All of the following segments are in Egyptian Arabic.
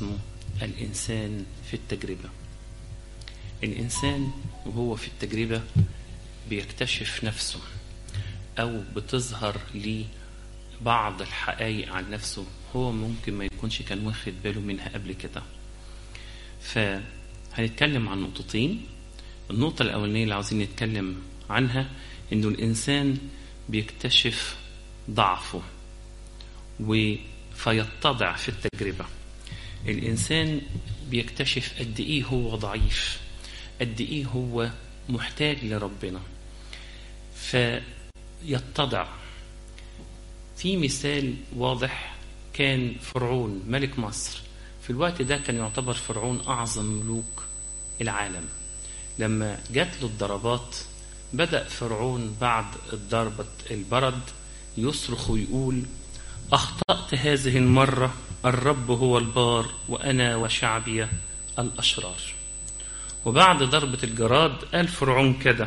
اسمه الإنسان في التجربة الإنسان وهو في التجربة بيكتشف نفسه أو بتظهر ليه بعض الحقائق عن نفسه هو ممكن ما يكونش كان واخد باله منها قبل كده فهنتكلم عن نقطتين النقطة الأولانية اللي عاوزين نتكلم عنها إنه الإنسان بيكتشف ضعفه فيتضع في التجربة الإنسان بيكتشف قد إيه هو ضعيف قد إيه هو محتاج لربنا فيتضع في مثال واضح كان فرعون ملك مصر في الوقت ده كان يعتبر فرعون أعظم ملوك العالم لما جات له الضربات بدأ فرعون بعد ضربة البرد يصرخ ويقول أخطأت هذه المرة الرب هو البار وأنا وشعبي الأشرار وبعد ضربة الجراد قال فرعون كده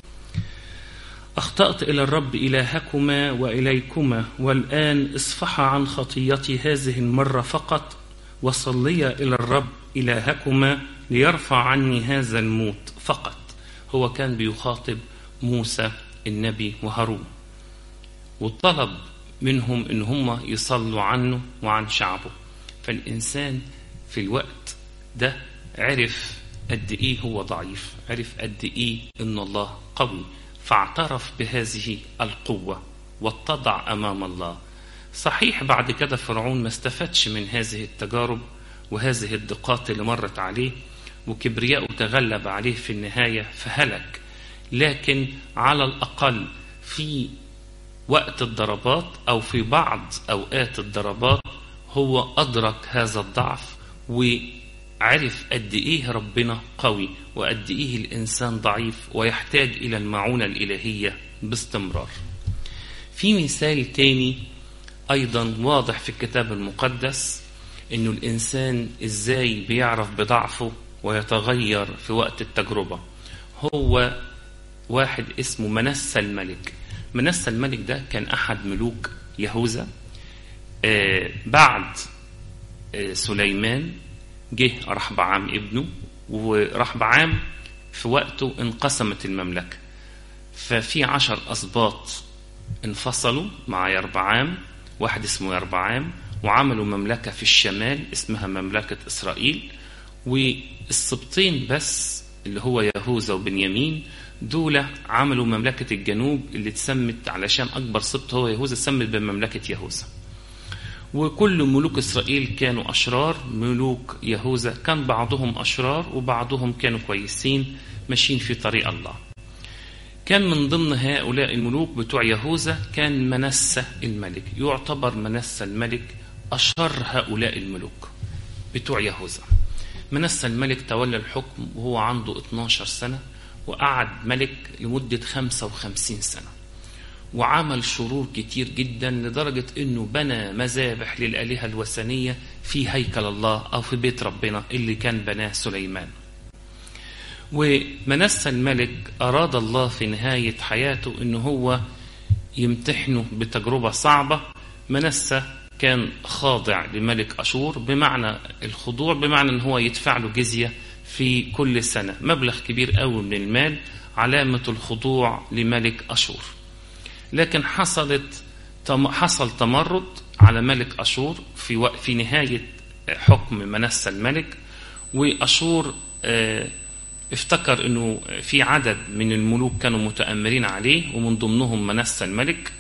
أخطأت إلى الرب إلهكما وإليكما والآن اصفحا عن خطيتي هذه المرة فقط وصليا إلى الرب إلهكما ليرفع عني هذا الموت فقط هو كان بيخاطب موسى النبي وهارون وطلب منهم ان هم يصلوا عنه وعن شعبه فالانسان في الوقت ده عرف قد ايه هو ضعيف عرف قد ايه ان الله قوي فاعترف بهذه القوه واتضع امام الله صحيح بعد كده فرعون ما استفادش من هذه التجارب وهذه الضيقات اللي مرت عليه وكبرياءه تغلب عليه في النهايه فهلك لكن على الاقل في وقت الضربات او في بعض اوقات الضربات هو ادرك هذا الضعف وعرف قد ايه ربنا قوي وقد ايه الانسان ضعيف ويحتاج الى المعونه الالهيه باستمرار في مثال تاني ايضا واضح في الكتاب المقدس انه الانسان ازاي بيعرف بضعفه ويتغير في وقت التجربه هو واحد اسمه منسى الملك منسى الملك ده كان أحد ملوك يهوذا آه بعد آه سليمان جه رحبعام ابنه ورحبعام في وقته انقسمت المملكة ففي عشر أسباط انفصلوا مع يربعام واحد اسمه يربعام وعملوا مملكة في الشمال اسمها مملكة إسرائيل والسبطين بس اللي هو يهوذا وبنيامين دول عملوا مملكة الجنوب اللي اتسمت علشان أكبر سبط هو يهوذا اتسمت بمملكة يهوذا وكل ملوك إسرائيل كانوا أشرار ملوك يهوذا كان بعضهم أشرار وبعضهم كانوا كويسين ماشيين في طريق الله كان من ضمن هؤلاء الملوك بتوع يهوذا كان منسى الملك يعتبر منسى الملك أشر هؤلاء الملوك بتوع يهوذا منسى الملك تولى الحكم وهو عنده 12 سنة وقعد ملك لمدة 55 سنة وعمل شرور كتير جدا لدرجة انه بنى مذابح للآلهة الوثنية في هيكل الله او في بيت ربنا اللي كان بناه سليمان ومنسى الملك اراد الله في نهاية حياته ان هو يمتحنه بتجربة صعبة منسى كان خاضع لملك أشور بمعنى الخضوع بمعنى ان هو يدفع له جزية في كل سنة مبلغ كبير قوي من المال علامة الخضوع لملك أشور لكن حصلت حصل تمرد على ملك أشور في وق... في نهاية حكم منسى الملك وأشور اه افتكر انه في عدد من الملوك كانوا متأمرين عليه ومن ضمنهم منسى الملك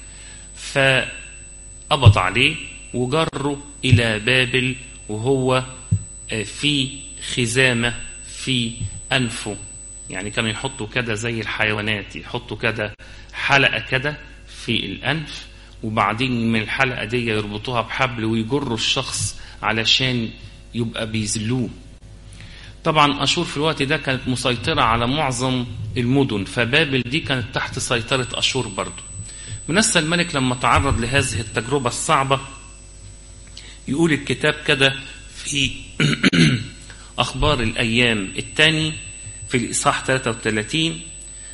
فقبض عليه وجره إلى بابل وهو اه في خزامة في أنفه يعني كانوا يحطوا كده زي الحيوانات يحطوا كده حلقة كده في الأنف وبعدين من الحلقة دي يربطوها بحبل ويجروا الشخص علشان يبقى بيذلوه طبعا أشور في الوقت ده كانت مسيطرة على معظم المدن فبابل دي كانت تحت سيطرة أشور برضه منسى الملك لما تعرض لهذه التجربة الصعبة يقول الكتاب كده في أخبار الأيام الثاني في الإصحاح 33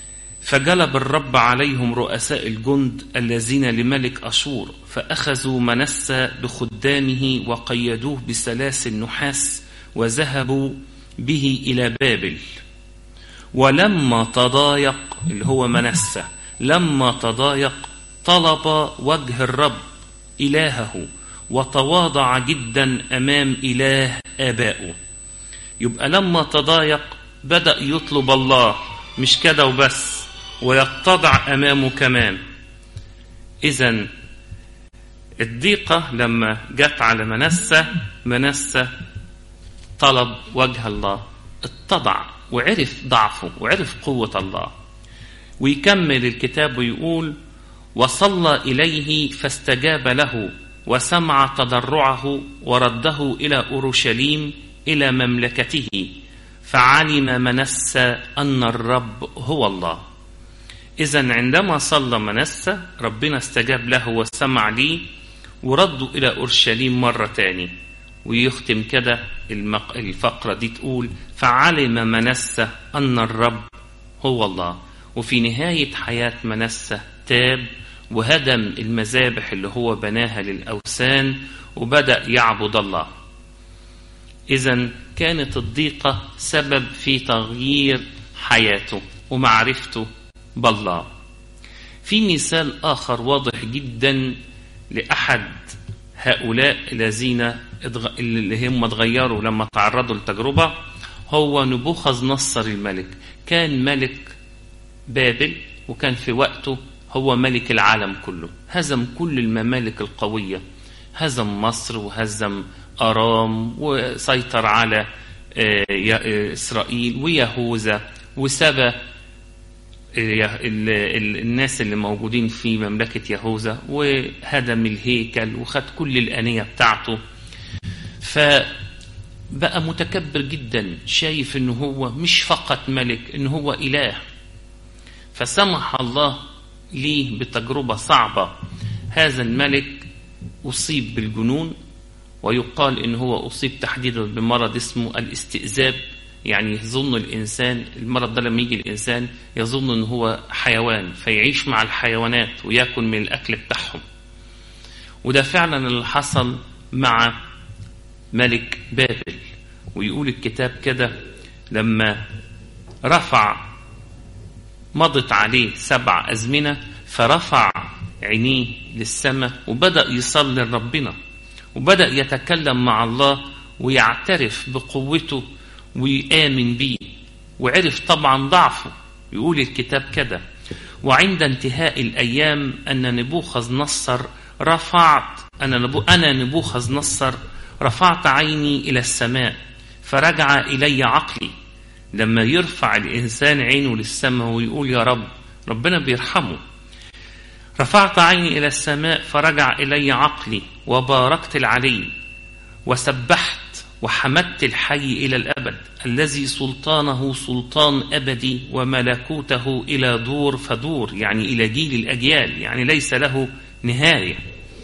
فجلب الرب عليهم رؤساء الجند الذين لملك أشور فأخذوا منسى بخدامه وقيدوه بسلاسل نحاس وذهبوا به إلى بابل ولما تضايق اللي هو منسى لما تضايق طلب وجه الرب إلهه وتواضع جدا أمام إله آبائه يبقى لما تضايق بدأ يطلب الله مش كده وبس ويتضع أمامه كمان إذا الضيقة لما جت على منسى منسى طلب وجه الله اتضع وعرف ضعفه وعرف قوة الله ويكمل الكتاب ويقول وصلى إليه فاستجاب له وسمع تضرعه ورده إلى أورشليم إلى مملكته فعلم منسى أن الرب هو الله إذا عندما صلى منسى ربنا استجاب له وسمع ليه ورده إلى أورشليم مرة تاني ويختم كده المق... الفقرة دي تقول فعلم منسى أن الرب هو الله وفي نهاية حياة منسى تاب وهدم المذابح اللي هو بناها للأوثان وبدأ يعبد الله إذا كانت الضيقة سبب في تغيير حياته ومعرفته بالله في مثال آخر واضح جدا لأحد هؤلاء الذين اللي هم اتغيروا لما تعرضوا لتجربة هو نبوخذ نصر الملك كان ملك بابل وكان في وقته هو ملك العالم كله هزم كل الممالك القوية هزم مصر وهزم أرام وسيطر على إسرائيل ويهوذا وسبى الناس اللي موجودين في مملكة يهوذا وهدم الهيكل وخد كل الأنية بتاعته فبقى متكبر جدا شايف انه هو مش فقط ملك انه هو إله فسمح الله ليه بتجربة صعبة هذا الملك أصيب بالجنون ويقال إن هو أصيب تحديدا بمرض اسمه الاستئذاب يعني يظن الإنسان المرض ده لما يجي الإنسان يظن إن هو حيوان فيعيش مع الحيوانات ويأكل من الأكل بتاعهم وده فعلا اللي حصل مع ملك بابل ويقول الكتاب كده لما رفع مضت عليه سبع أزمنة فرفع عينيه للسماء وبدأ يصلي لربنا وبدأ يتكلم مع الله ويعترف بقوته ويآمن بيه وعرف طبعا ضعفه يقول الكتاب كده وعند انتهاء الأيام أن نبوخذ نصر رفعت أنا, نبو أنا نبوخذ نصر رفعت عيني إلى السماء فرجع إلي عقلي لما يرفع الإنسان عينه للسماء ويقول يا رب ربنا بيرحمه رفعت عيني إلى السماء فرجع إلي عقلي وباركت العلي وسبحت وحمدت الحي إلى الأبد الذي سلطانه سلطان أبدي وملكوته إلى دور فدور يعني إلى جيل الأجيال يعني ليس له نهاية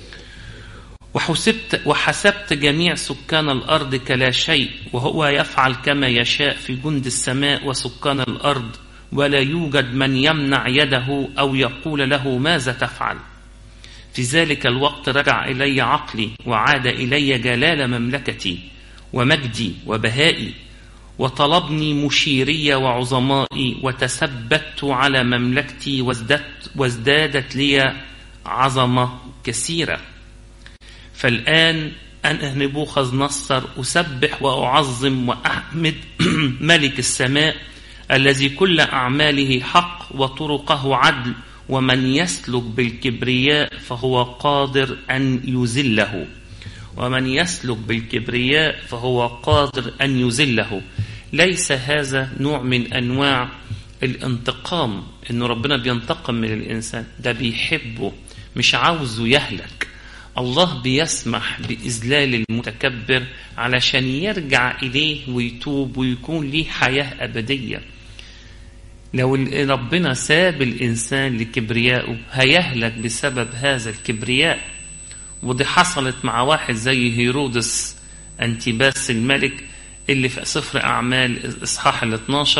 وحسبت وحسبت جميع سكان الأرض كلا شيء وهو يفعل كما يشاء في جند السماء وسكان الأرض ولا يوجد من يمنع يده أو يقول له ماذا تفعل في ذلك الوقت رجع إلي عقلي وعاد إلي جلال مملكتي ومجدي وبهائي وطلبني مشيري وعظمائي وتثبت على مملكتي وازددت, وازدادت لي عظمة كثيرة فالآن أنا نبوخذ نصر أسبح وأعظم وأحمد ملك السماء الذي كل أعماله حق وطرقه عدل ومن يسلك بالكبرياء فهو قادر أن يذله ومن يسلك بالكبرياء فهو قادر أن يذله ليس هذا نوع من أنواع الانتقام إنه ربنا بينتقم من الإنسان ده بيحبه مش عاوزه يهلك الله بيسمح بإذلال المتكبر علشان يرجع إليه ويتوب ويكون ليه حياة أبدية لو ربنا ساب الإنسان لكبريائه هيهلك بسبب هذا الكبرياء ودي حصلت مع واحد زي هيرودس أنتيباس الملك اللي في سفر أعمال إصحاح ال 12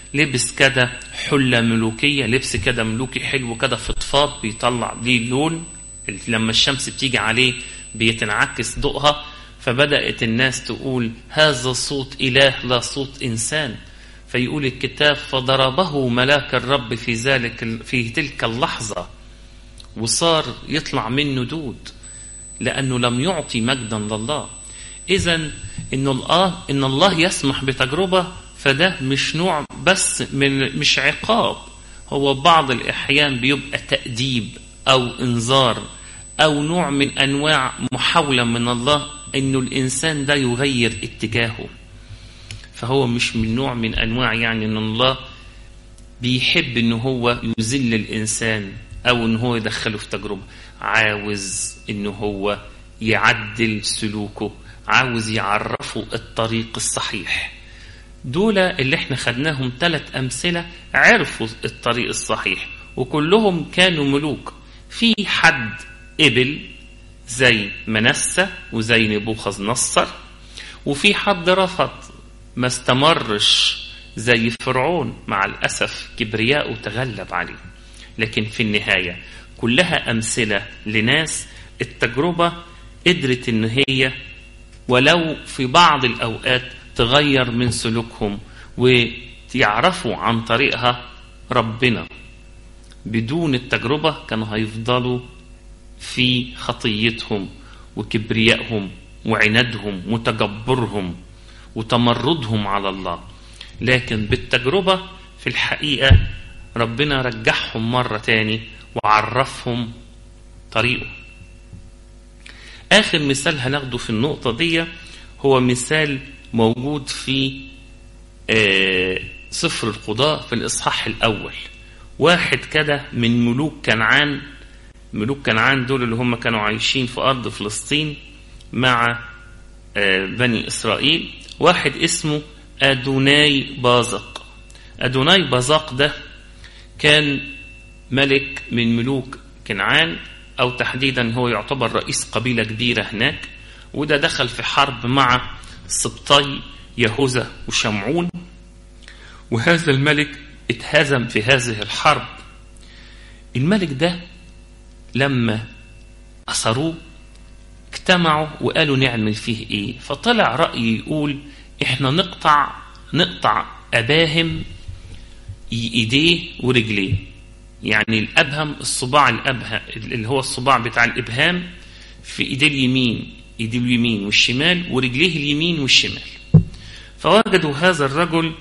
لبس كده حلة ملوكية لبس كده ملوكي حلو كده فضفاض بيطلع ليه لون لما الشمس بتيجي عليه بيتنعكس ضوءها فبدأت الناس تقول هذا صوت إله لا صوت إنسان فيقول الكتاب فضربه ملاك الرب في ذلك في تلك اللحظة وصار يطلع منه دود لأنه لم يعطي مجدا لله إذا إن الله إن الله يسمح بتجربة فده مش نوع بس من مش عقاب هو بعض الأحيان بيبقى تأديب أو إنذار أو نوع من أنواع محاولة من الله إنه الإنسان ده يغير اتجاهه فهو مش من نوع من أنواع يعني إن الله بيحب إن هو يذل الإنسان أو إن هو يدخله في تجربة عاوز إن هو يعدل سلوكه عاوز يعرفه الطريق الصحيح دول اللي احنا خدناهم ثلاث أمثلة عرفوا الطريق الصحيح وكلهم كانوا ملوك في حد قبل زي منسى وزي نبوخذ نصر وفي حد رفض ما استمرش زي فرعون مع الأسف كبرياءه تغلب عليه لكن في النهاية كلها أمثلة لناس التجربة قدرت إن هي ولو في بعض الأوقات تغير من سلوكهم ويعرفوا عن طريقها ربنا بدون التجربة كانوا هيفضلوا في خطيتهم وكبريائهم وعنادهم وتجبرهم وتمردهم على الله لكن بالتجربة في الحقيقة ربنا رجعهم مرة تاني وعرفهم طريقه آخر مثال هناخده في النقطة دي هو مثال موجود في آه سفر القضاء في الإصحاح الأول واحد كده من ملوك كنعان ملوك كنعان دول اللي هم كانوا عايشين في أرض فلسطين مع آه بني إسرائيل واحد اسمه أدوناي بازق أدوناي بازق ده كان ملك من ملوك كنعان أو تحديدا هو يعتبر رئيس قبيلة كبيرة هناك وده دخل في حرب مع سبطي يهوذا وشمعون وهذا الملك اتهزم في هذه الحرب الملك ده لما أسروه اجتمعوا وقالوا نعمل فيه ايه فطلع رأي يقول احنا نقطع نقطع أباهم ايديه ورجليه يعني الأبهم الصباع الأبهم اللي هو الصباع بتاع الإبهام في إيديه اليمين إيديه اليمين والشمال ورجليه اليمين والشمال فوجدوا هذا الرجل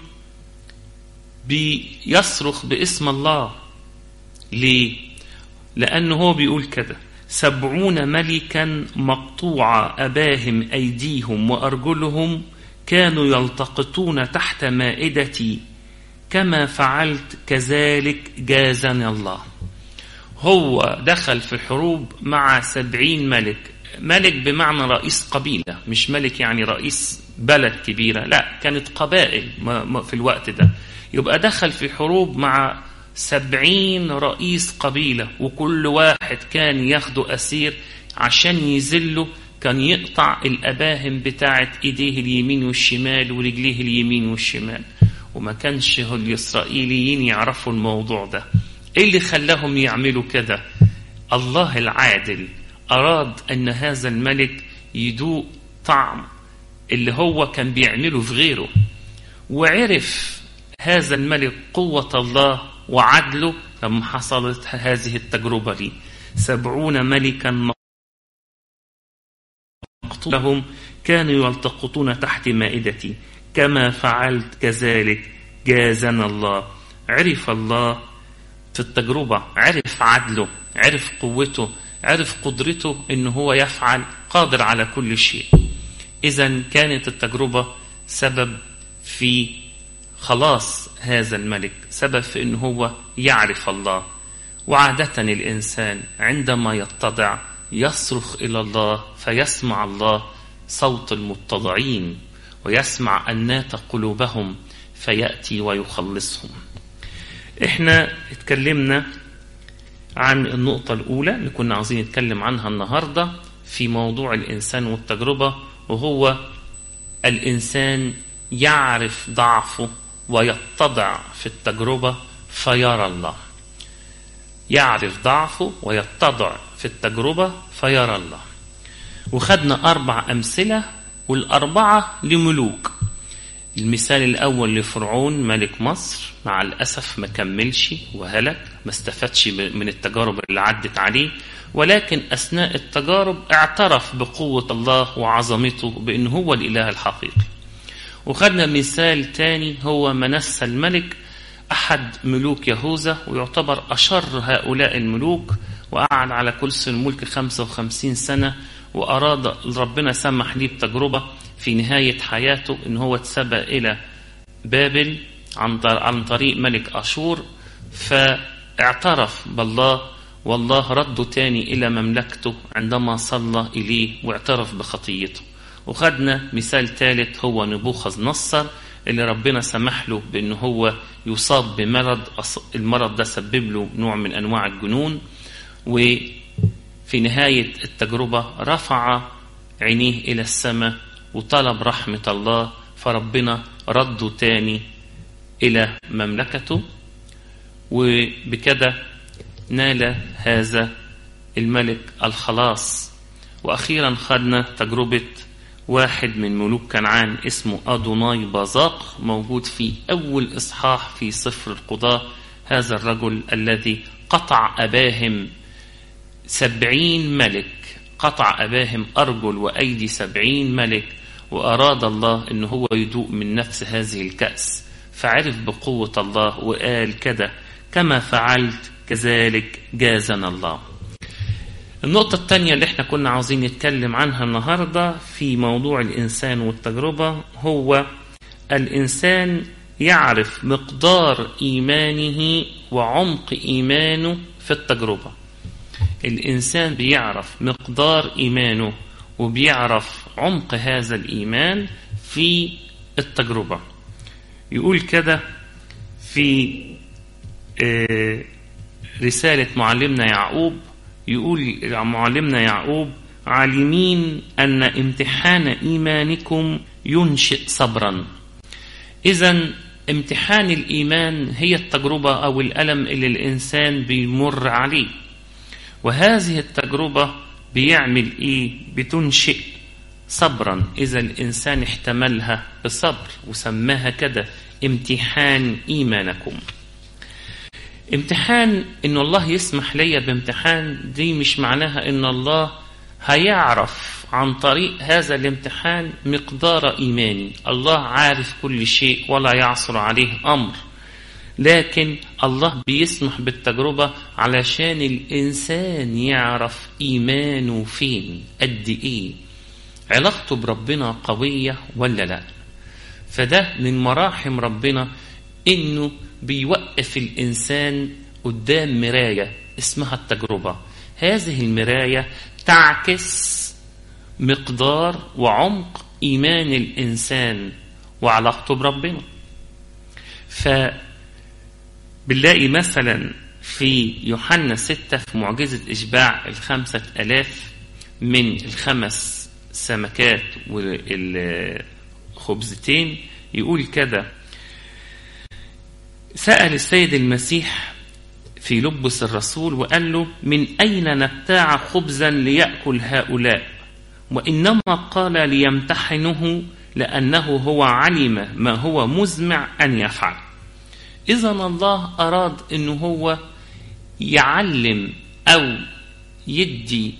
بيصرخ باسم الله ليه؟ لأنه هو بيقول كده سبعون ملكا مقطوع أباهم أيديهم وأرجلهم كانوا يلتقطون تحت مائدتي كما فعلت كذلك جازني الله هو دخل في حروب مع سبعين ملك ملك بمعنى رئيس قبيلة مش ملك يعني رئيس بلد كبيرة لا كانت قبائل في الوقت ده يبقى دخل في حروب مع سبعين رئيس قبيلة وكل واحد كان ياخده أسير عشان يذله كان يقطع الأباهم بتاعت إيديه اليمين والشمال ورجليه اليمين والشمال وما كانش الإسرائيليين يعرفوا الموضوع ده إيه اللي خلاهم يعملوا كده الله العادل أراد أن هذا الملك يدوق طعم اللي هو كان بيعمله في غيره وعرف هذا الملك قوة الله وعدله لما حصلت هذه التجربة لي سبعون ملكا مقتولهم كانوا يلتقطون تحت مائدتي كما فعلت كذلك جازنا الله عرف الله في التجربة عرف عدله عرف قوته عرف قدرته ان هو يفعل قادر على كل شيء اذا كانت التجربة سبب في خلاص هذا الملك سبب في ان هو يعرف الله وعادة الانسان عندما يتضع يصرخ الى الله فيسمع الله صوت المتضعين ويسمع أنات قلوبهم فيأتي ويخلصهم احنا اتكلمنا عن النقطة الأولى اللي كنا عاوزين نتكلم عنها النهاردة في موضوع الإنسان والتجربة وهو الإنسان يعرف ضعفه ويتضع في التجربة فيرى الله يعرف ضعفه ويتضع في التجربة فيرى الله وخدنا أربع أمثلة والأربعة لملوك المثال الأول لفرعون ملك مصر مع الأسف ما كملش وهلك ما استفادش من التجارب اللي عدت عليه ولكن أثناء التجارب اعترف بقوة الله وعظمته بأن هو الإله الحقيقي وخدنا مثال تاني هو منسى الملك أحد ملوك يهوذا ويعتبر أشر هؤلاء الملوك وقعد على كرسي الملك 55 سنة وأراد ربنا سمح ليه بتجربة في نهاية حياته إن هو اتسبى إلى بابل عن طريق ملك أشور فاعترف بالله والله رده تاني إلى مملكته عندما صلى إليه واعترف بخطيته وخدنا مثال ثالث هو نبوخذ نصر اللي ربنا سمح له بأنه هو يصاب بمرض المرض ده سبب له نوع من أنواع الجنون وفي نهاية التجربة رفع عينيه إلى السماء وطلب رحمة الله فربنا رده تاني إلى مملكته وبكده نال هذا الملك الخلاص وأخيرا خدنا تجربة واحد من ملوك كنعان اسمه أدوناي بازاق موجود في أول إصحاح في سفر القضاة هذا الرجل الذي قطع أباهم سبعين ملك قطع أباهم أرجل وأيدي سبعين ملك وأراد الله أن هو يدوق من نفس هذه الكأس فعرف بقوة الله وقال كده كما فعلت كذلك جازنا الله النقطة الثانية اللي احنا كنا عاوزين نتكلم عنها النهاردة في موضوع الإنسان والتجربة هو الإنسان يعرف مقدار إيمانه وعمق إيمانه في التجربة الإنسان بيعرف مقدار إيمانه وبيعرف عمق هذا الإيمان في التجربة يقول كده في رسالة معلمنا يعقوب يقول معلمنا يعقوب عالمين أن امتحان إيمانكم ينشئ صبرا إذا امتحان الإيمان هي التجربة أو الألم اللي الإنسان بيمر عليه وهذه التجربة بيعمل إيه بتنشئ صبرا إذا الإنسان احتملها بصبر وسماها كده امتحان إيمانكم امتحان ان الله يسمح ليا بامتحان دي مش معناها ان الله هيعرف عن طريق هذا الامتحان مقدار ايماني الله عارف كل شيء ولا يعصر عليه امر لكن الله بيسمح بالتجربة علشان الإنسان يعرف إيمانه فين قد إيه علاقته بربنا قوية ولا لا فده من مراحم ربنا إنه بيوقف الإنسان قدام مراية اسمها التجربة هذه المراية تعكس مقدار وعمق إيمان الإنسان وعلاقته بربنا فبنلاقي مثلا في يوحنا ستة في معجزة إشباع الخمسة ألاف من الخمس سمكات والخبزتين يقول كده سأل السيد المسيح في لبس الرسول وقال له من أين نبتاع خبزا ليأكل هؤلاء وإنما قال ليمتحنه لأنه هو علم ما هو مزمع أن يفعل إذا الله أراد أنه هو يعلم أو يدي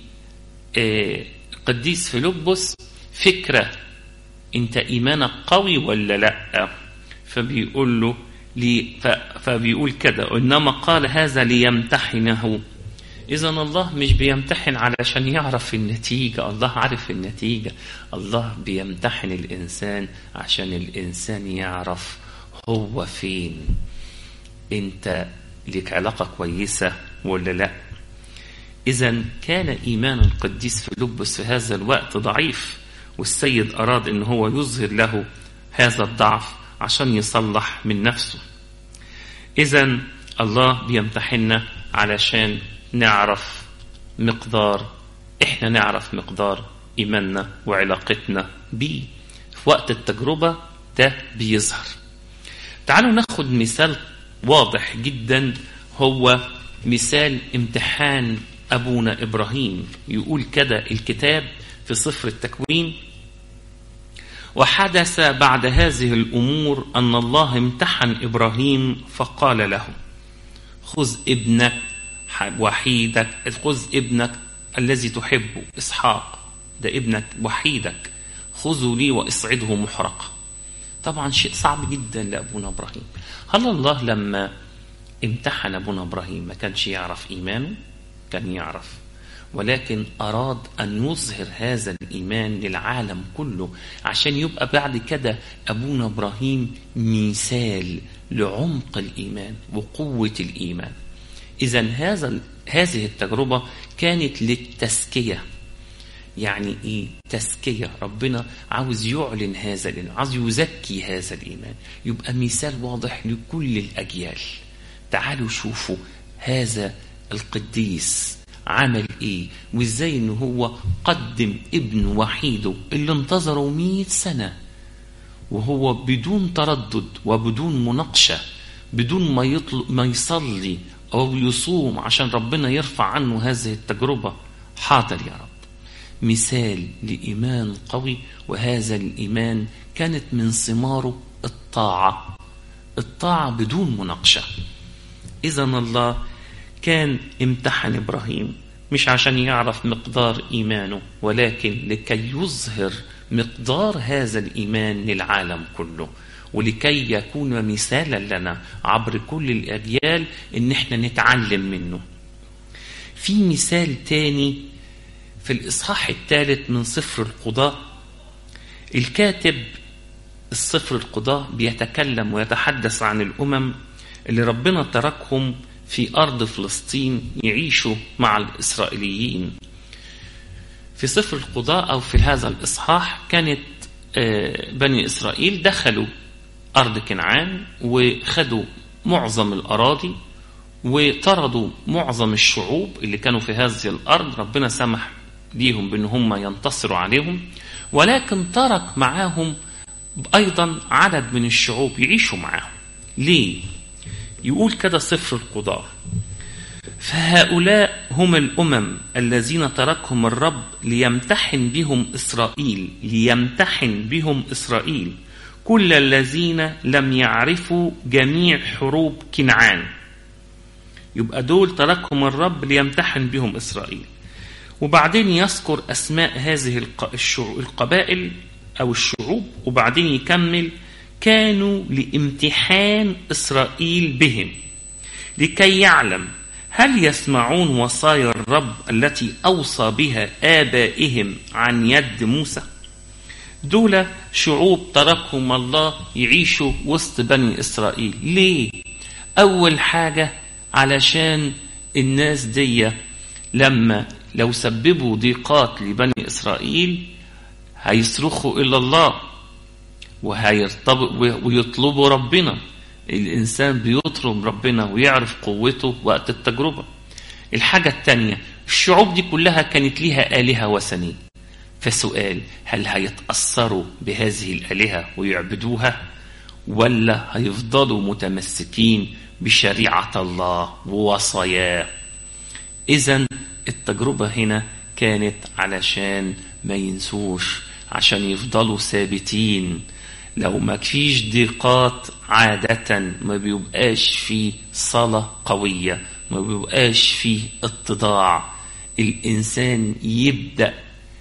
قديس فيلبس فكرة أنت إيمانك قوي ولا لأ فبيقول له لي فبيقول كده إنما قال هذا ليمتحنه إذا الله مش بيمتحن علشان يعرف النتيجة الله عارف النتيجة الله بيمتحن الإنسان عشان الإنسان يعرف هو فين أنت لك علاقة كويسة ولا لا إذا كان إيمان القديس في لبس في هذا الوقت ضعيف والسيد أراد أن هو يظهر له هذا الضعف عشان يصلح من نفسه إذا الله بيمتحننا علشان نعرف مقدار إحنا نعرف مقدار إيماننا وعلاقتنا بيه في وقت التجربة ده بيظهر تعالوا ناخد مثال واضح جدا هو مثال امتحان أبونا إبراهيم يقول كده الكتاب في سفر التكوين وحدث بعد هذه الأمور أن الله امتحن إبراهيم فقال له خذ ابنك وحيدك خذ ابنك الذي تحبه إسحاق ده ابنك وحيدك خذوا لي واصعده محرقة طبعا شيء صعب جدا لأبونا إبراهيم هل الله لما امتحن أبونا إبراهيم ما كانش يعرف إيمانه كان يعرف ولكن أراد أن يظهر هذا الإيمان للعالم كله عشان يبقى بعد كده أبونا إبراهيم مثال لعمق الإيمان وقوة الإيمان إذا هذا هذه التجربة كانت للتزكية يعني إيه تزكية ربنا عاوز يعلن هذا الإيمان عاوز يزكي هذا الإيمان يبقى مثال واضح لكل الأجيال تعالوا شوفوا هذا القديس عمل ايه وازاي ان هو قدم ابن وحيده اللي انتظروا مئة سنة وهو بدون تردد وبدون مناقشة بدون ما, يطلب ما يصلي أو يصوم عشان ربنا يرفع عنه هذه التجربة حاضر يا رب مثال لإيمان قوي وهذا الإيمان كانت من ثماره الطاعة الطاعة بدون مناقشة إذا الله كان امتحن إبراهيم مش عشان يعرف مقدار إيمانه ولكن لكي يظهر مقدار هذا الإيمان للعالم كله ولكي يكون مثالا لنا عبر كل الأجيال إن احنا نتعلم منه في مثال تاني في الإصحاح الثالث من سفر القضاء الكاتب السفر القضاء بيتكلم ويتحدث عن الأمم اللي ربنا تركهم في أرض فلسطين يعيشوا مع الإسرائيليين في سفر القضاء أو في هذا الإصحاح كانت بني إسرائيل دخلوا أرض كنعان وخدوا معظم الأراضي وطردوا معظم الشعوب اللي كانوا في هذه الأرض ربنا سمح ليهم بأن هم ينتصروا عليهم ولكن ترك معاهم أيضا عدد من الشعوب يعيشوا معاهم ليه؟ يقول كده سفر القضاء فهؤلاء هم الأمم الذين تركهم الرب ليمتحن بهم إسرائيل ليمتحن بهم إسرائيل كل الذين لم يعرفوا جميع حروب كنعان يبقى دول تركهم الرب ليمتحن بهم إسرائيل وبعدين يذكر أسماء هذه القبائل أو الشعوب وبعدين يكمل كانوا لامتحان إسرائيل بهم لكي يعلم هل يسمعون وصايا الرب التي أوصى بها آبائهم عن يد موسى دول شعوب تركهم الله يعيشوا وسط بني إسرائيل ليه؟ أول حاجة علشان الناس دي لما لو سببوا ضيقات لبني إسرائيل هيصرخوا إلى الله وهيرتبط ويطلبوا ربنا الإنسان بيطلب ربنا ويعرف قوته وقت التجربة الحاجة الثانية الشعوب دي كلها كانت ليها آلهة وثنية فسؤال هل هيتأثروا بهذه الآلهة ويعبدوها ولا هيفضلوا متمسكين بشريعة الله ووصاياه إذا التجربة هنا كانت علشان ما ينسوش عشان يفضلوا ثابتين لو ما فيش ضيقات عادة ما بيبقاش فيه صلاة قوية ما بيبقاش فيه اتضاع الإنسان يبدأ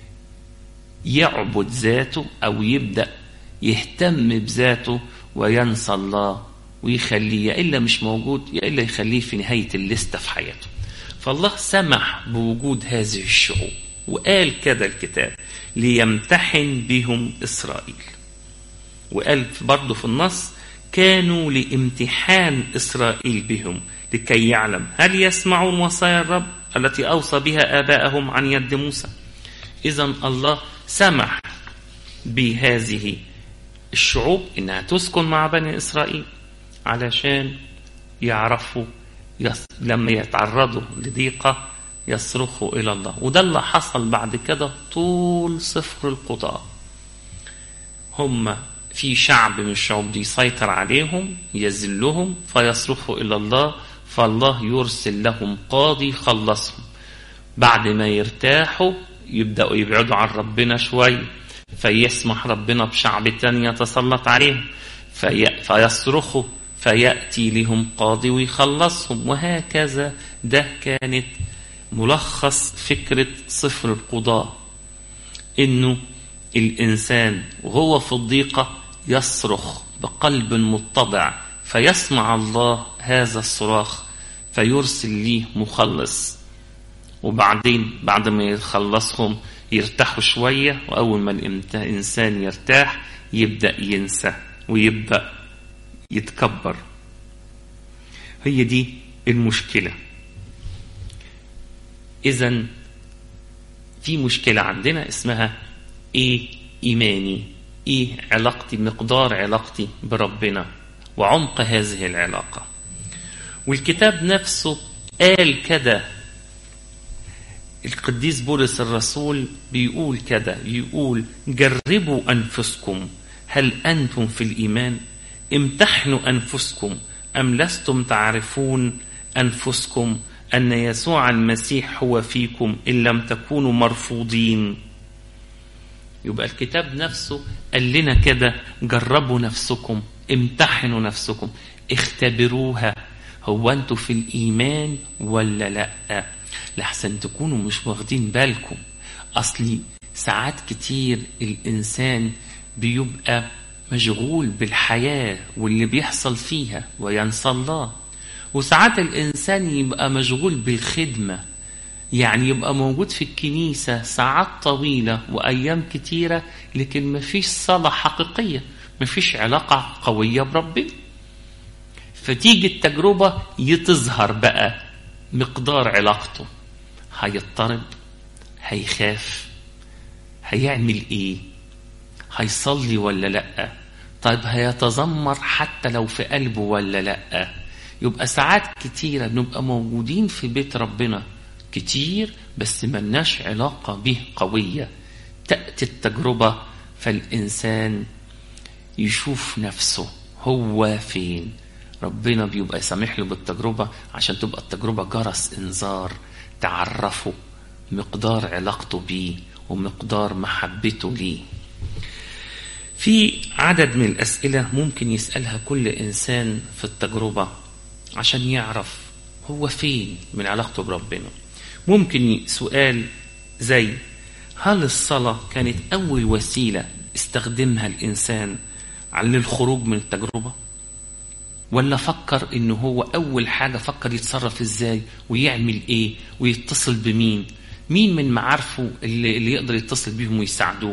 يعبد ذاته أو يبدأ يهتم بذاته وينسى الله ويخليه يا إلا مش موجود يا إلا يخليه في نهاية الليستة في حياته فالله سمح بوجود هذه الشعوب وقال كده الكتاب ليمتحن بهم إسرائيل وقال برضه في النص كانوا لامتحان إسرائيل بهم لكي يعلم هل يسمعون وصايا الرب التي أوصى بها آباءهم عن يد موسى إذا الله سمح بهذه الشعوب إنها تسكن مع بني إسرائيل علشان يعرفوا يص... لما يتعرضوا لضيقة يصرخوا إلى الله وده اللي حصل بعد كده طول سفر القضاء هم في شعب من الشعوب دي يسيطر عليهم يذلهم فيصرخوا إلى الله فالله يرسل لهم قاضي يخلصهم بعد ما يرتاحوا يبدأوا يبعدوا عن ربنا شوية فيسمح ربنا بشعب تاني يتسلط عليهم في فيصرخوا فيأتي لهم قاضي ويخلصهم وهكذا ده كانت ملخص فكرة صفر القضاء إنه الإنسان وهو في الضيقة يصرخ بقلب متضع فيسمع الله هذا الصراخ فيرسل ليه مخلص وبعدين بعد ما يخلصهم يرتاحوا شوية وأول ما الإنسان يرتاح يبدأ ينسى ويبدأ يتكبر هي دي المشكلة إذا في مشكلة عندنا اسمها إيه إيماني إيه علاقتي مقدار علاقتي بربنا وعمق هذه العلاقة والكتاب نفسه قال كده القديس بولس الرسول بيقول كده يقول جربوا أنفسكم هل أنتم في الإيمان امتحنوا أنفسكم أم لستم تعرفون أنفسكم أن يسوع المسيح هو فيكم إن لم تكونوا مرفوضين يبقى الكتاب نفسه قال لنا كده جربوا نفسكم امتحنوا نفسكم اختبروها هو انتوا في الإيمان ولا لأ لحسن تكونوا مش واخدين بالكم أصلي ساعات كتير الإنسان بيبقى مشغول بالحياة واللي بيحصل فيها وينسى الله وساعات الإنسان يبقى مشغول بالخدمة يعني يبقى موجود في الكنيسة ساعات طويلة وأيام كتيرة لكن مفيش صلاة حقيقية مفيش علاقة قوية بربنا فتيجي التجربة يتظهر بقى مقدار علاقته هيضطرب هيخاف هيعمل ايه هيصلي ولا لا طيب هيتذمر حتى لو في قلبه ولا لا يبقى ساعات كتيرة بنبقى موجودين في بيت ربنا كتير بس ملناش علاقة به قوية تأتي التجربة فالإنسان يشوف نفسه هو فين ربنا بيبقى يسامح له بالتجربة عشان تبقى التجربة جرس إنذار تعرفه مقدار علاقته بيه ومقدار محبته ليه في عدد من الأسئلة ممكن يسألها كل إنسان في التجربة عشان يعرف هو فين من علاقته بربنا ممكن سؤال زي هل الصلاة كانت أول وسيلة استخدمها الإنسان للخروج من التجربة ولا فكر إنه هو أول حاجة فكر يتصرف إزاي ويعمل إيه ويتصل بمين مين من معارفه اللي, اللي يقدر يتصل بيهم ويساعدوه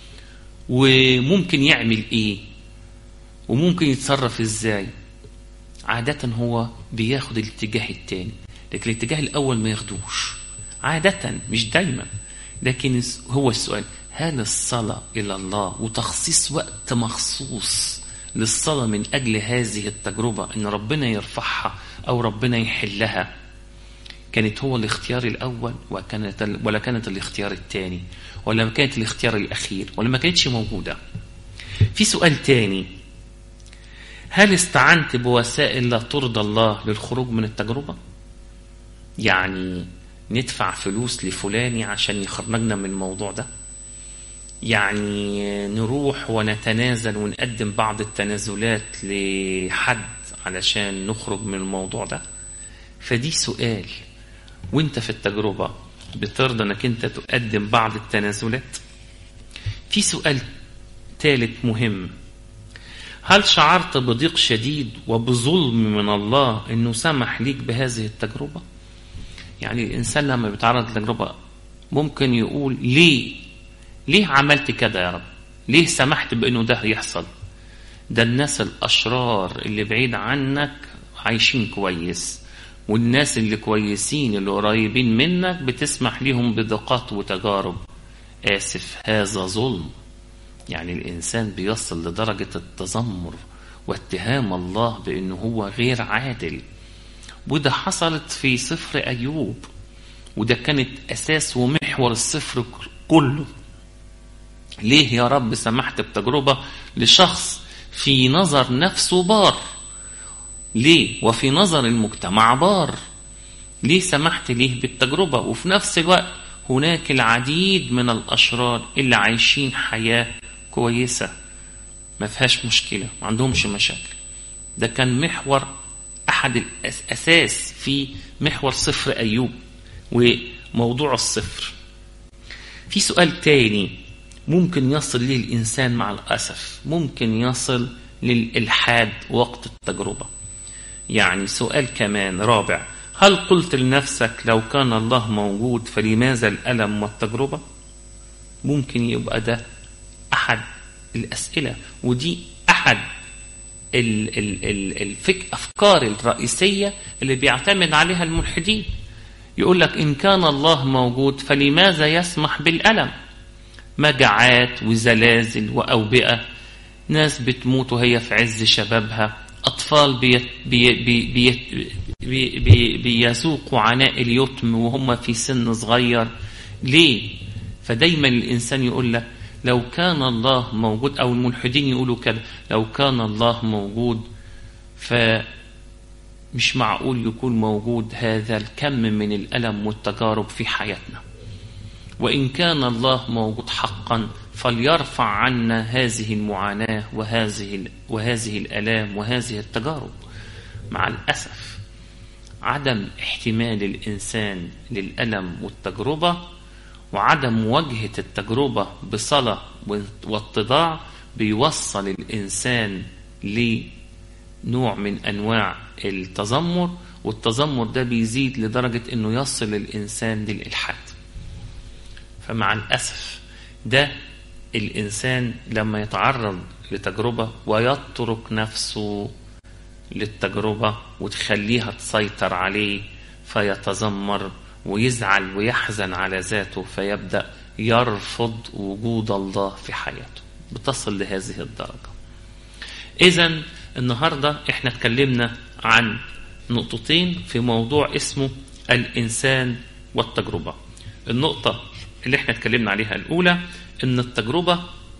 وممكن يعمل إيه وممكن يتصرف إزاي عادة هو بياخد الاتجاه التاني لكن الاتجاه الأول ما ياخدوش عادة مش دايما لكن هو السؤال هل الصلاة إلى الله وتخصيص وقت مخصوص للصلاة من أجل هذه التجربة إن ربنا يرفعها أو ربنا يحلها كانت هو الاختيار الأول وكانت ولا كانت الاختيار الثاني ولا كانت الاختيار الأخير ولا ما كانتش موجودة في سؤال تاني هل استعنت بوسائل لا ترضى الله للخروج من التجربة يعني ندفع فلوس لفلاني عشان يخرجنا من الموضوع ده يعني نروح ونتنازل ونقدم بعض التنازلات لحد علشان نخرج من الموضوع ده فدي سؤال وانت في التجربة بترضى انك انت تقدم بعض التنازلات في سؤال ثالث مهم هل شعرت بضيق شديد وبظلم من الله انه سمح ليك بهذه التجربة يعني الانسان لما بيتعرض لتجربة ممكن يقول ليه ليه عملت كده يا رب ليه سمحت بانه ده يحصل ده الناس الاشرار اللي بعيد عنك عايشين كويس والناس اللي كويسين اللي قريبين منك بتسمح ليهم بضيقات وتجارب آسف هذا ظلم يعني الإنسان بيصل لدرجة التذمر واتهام الله بأنه هو غير عادل وده حصلت في سفر أيوب وده كانت أساس ومحور السفر كله ليه يا رب سمحت بتجربة لشخص في نظر نفسه بار ليه وفي نظر المجتمع بار ليه سمحت ليه بالتجربة وفي نفس الوقت هناك العديد من الأشرار اللي عايشين حياة كويسة ما فيهاش مشكلة ما عندهمش مشاكل ده كان محور أحد الأساس في محور صفر أيوب وموضوع الصفر في سؤال تاني ممكن يصل ليه الإنسان مع الأسف ممكن يصل للإلحاد وقت التجربة يعني سؤال كمان رابع هل قلت لنفسك لو كان الله موجود فلماذا الألم والتجربة ممكن يبقى ده أحد الأسئلة ودي أحد ال ال ال الفك أفكار الرئيسية اللي بيعتمد عليها الملحدين يقول لك إن كان الله موجود فلماذا يسمح بالألم مجاعات وزلازل وأوبئة ناس بتموت وهي في عز شبابها أطفال بي بي بي بي بي بيذوقوا عناء اليتم وهم في سن صغير ليه؟ فدايما الإنسان يقول لك لو كان الله موجود أو الملحدين يقولوا كده لو كان الله موجود فمش معقول يكون موجود هذا الكم من الألم والتجارب في حياتنا وإن كان الله موجود حقا فليرفع عنا هذه المعاناة وهذه وهذه الآلام وهذه التجارب مع الأسف عدم احتمال الإنسان للألم والتجربة وعدم مواجهة التجربة بصلاة واتضاع بيوصل الإنسان لنوع من أنواع التذمر والتذمر ده بيزيد لدرجة أنه يصل الإنسان للإلحاد فمع الأسف ده الإنسان لما يتعرض لتجربة ويترك نفسه للتجربة وتخليها تسيطر عليه فيتذمر ويزعل ويحزن على ذاته فيبدأ يرفض وجود الله في حياته بتصل لهذه الدرجة إذا النهاردة احنا اتكلمنا عن نقطتين في موضوع اسمه الإنسان والتجربة النقطة اللي احنا اتكلمنا عليها الأولى إن التجربة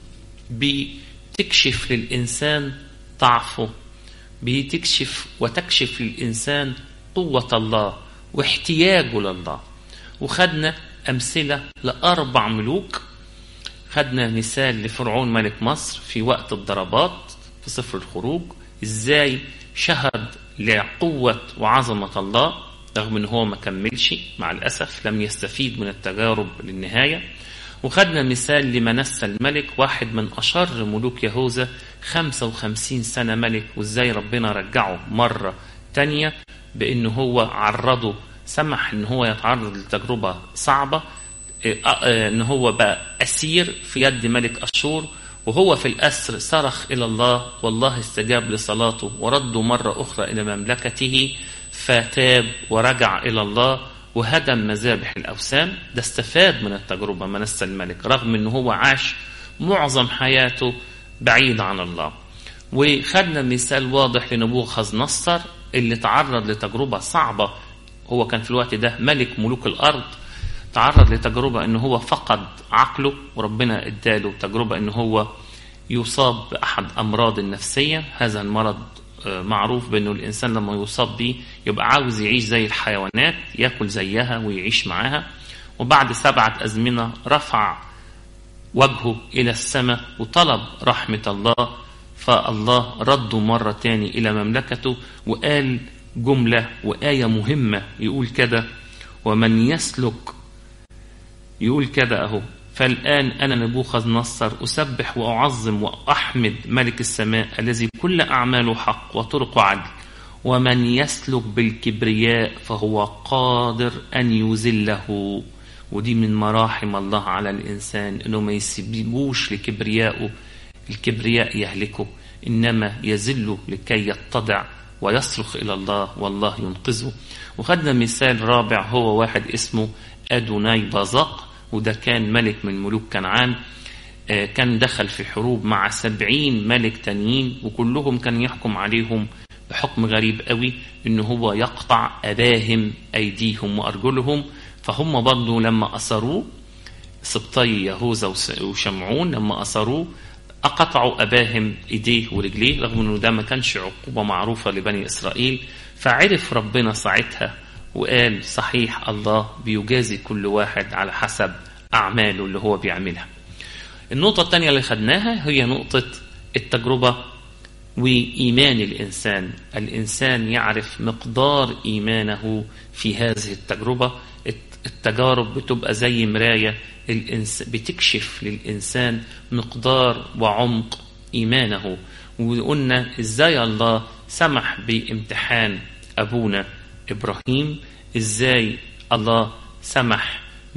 بتكشف للإنسان ضعفه بتكشف وتكشف للإنسان قوة الله واحتياجه لله وخدنا أمثلة لأربع ملوك خدنا مثال لفرعون ملك مصر في وقت الضربات في سفر الخروج إزاي شهد لقوة وعظمة الله رغم ان هو ما كملش مع الاسف لم يستفيد من التجارب للنهايه وخدنا مثال لمنسى الملك واحد من اشر ملوك يهوذا 55 سنه ملك وازاي ربنا رجعه مره تانية بان هو عرضه سمح ان هو يتعرض لتجربه صعبه ان هو بقى اسير في يد ملك اشور وهو في الأسر صرخ إلى الله والله استجاب لصلاته ورده مرة أخرى إلى مملكته فتاب ورجع إلى الله وهدم مذابح الأوثان ده استفاد من التجربة منسى الملك رغم أنه هو عاش معظم حياته بعيد عن الله وخدنا مثال واضح لنبوخذ نصر اللي تعرض لتجربة صعبة هو كان في الوقت ده ملك ملوك الأرض تعرض لتجربة أنه هو فقد عقله وربنا اداله تجربة أنه هو يصاب بأحد أمراض النفسية هذا المرض معروف بأنه الإنسان لما يصاب به يبقى عاوز يعيش زي الحيوانات يأكل زيها ويعيش معاها وبعد سبعة أزمنة رفع وجهه إلى السماء وطلب رحمة الله فالله رده مرة تاني إلى مملكته وقال جملة وآية مهمة يقول كده ومن يسلك يقول كده أهو فالآن أنا نبوخذ نصر أسبح وأعظم وأحمد ملك السماء الذي كل أعماله حق وطرق عدل ومن يسلك بالكبرياء فهو قادر أن يذله ودي من مراحم الله على الإنسان إنه ما يسيبوش لكبريائه الكبرياء يهلكه إنما يذل لكي يتضع ويصرخ إلى الله والله ينقذه وخدنا مثال رابع هو واحد اسمه أدوناي بازاق وده كان ملك من ملوك كنعان كان دخل في حروب مع سبعين ملك تانيين وكلهم كان يحكم عليهم بحكم غريب قوي ان هو يقطع اباهم ايديهم وارجلهم فهم برضه لما اسروه سبطي يهوذا وشمعون لما أصروه أقطعوا أباهم إيديه ورجليه رغم أنه ده ما كانش عقوبة معروفة لبني إسرائيل فعرف ربنا ساعتها وقال صحيح الله بيجازي كل واحد على حسب أعماله اللي هو بيعملها النقطة الثانية اللي خدناها هي نقطة التجربة وإيمان الإنسان الإنسان يعرف مقدار إيمانه في هذه التجربة التجارب بتبقى زي مراية الإنس... بتكشف للإنسان مقدار وعمق إيمانه وقلنا إزاي الله سمح بامتحان أبونا إبراهيم إزاي الله سمح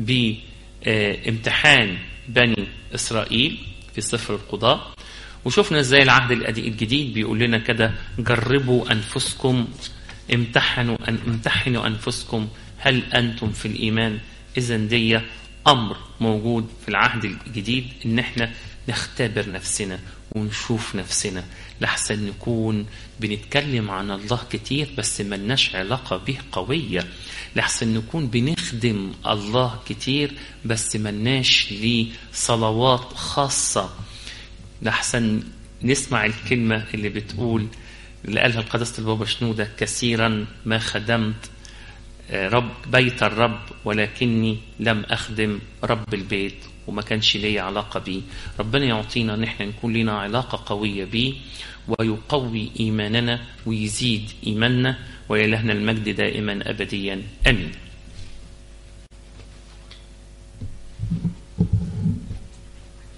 بامتحان بني إسرائيل في سفر القضاء وشفنا ازاي العهد الجديد بيقول لنا كده جربوا انفسكم امتحنوا أن امتحنوا انفسكم هل انتم في الايمان اذا دي امر موجود في العهد الجديد ان احنا نختبر نفسنا ونشوف نفسنا لحسن نكون بنتكلم عن الله كتير بس ملناش علاقة به قوية لحسن نكون بنخدم الله كتير بس ملناش ليه صلوات خاصة لحسن نسمع الكلمة اللي بتقول اللي قالها القداسة البابا شنودة كثيرا ما خدمت رب بيت الرب ولكني لم أخدم رب البيت وما كانش ليا علاقة بيه ربنا يعطينا ان احنا نكون لنا علاقة قوية بيه ويقوي إيماننا ويزيد إيماننا ويلهنا المجد دائما أبديا أمين